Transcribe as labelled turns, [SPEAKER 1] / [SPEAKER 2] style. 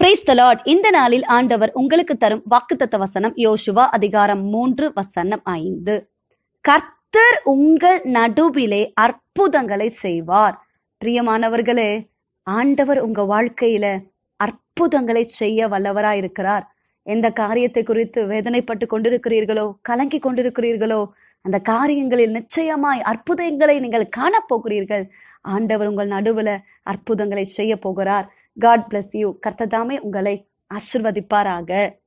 [SPEAKER 1] price Lord இந்த நாளில் ஆண்டவர் உங்களுக்கு தரும் வாக்குத்தத்த வசனம் யோசுவா அதிகாரம் மூன்று வசனம் ஐந்து கர்த்தர் உங்கள் நடுவிலே அற்புதங்களை செய்வார் பிரியமானவர்களே ஆண்டவர் உங்க வாழ்க்கையில அற்புதங்களை செய்ய வல்லவராய் இருக்கிறார் எந்த காரியத்தை குறித்து வேதனைப்பட்டு கொண்டிருக்கிறீர்களோ கலங்கி கொண்டிருக்கிறீர்களோ அந்த காரியங்களில் நிச்சயமாய் அற்புதங்களை நீங்கள் காணப்போகிறீர்கள் ஆண்டவர் உங்கள் நடுவுல அற்புதங்களை செய்ய போகிறார் காட் bless யூ கர்த்ததாமே உங்களை ஆசிர்வதிப்பாராக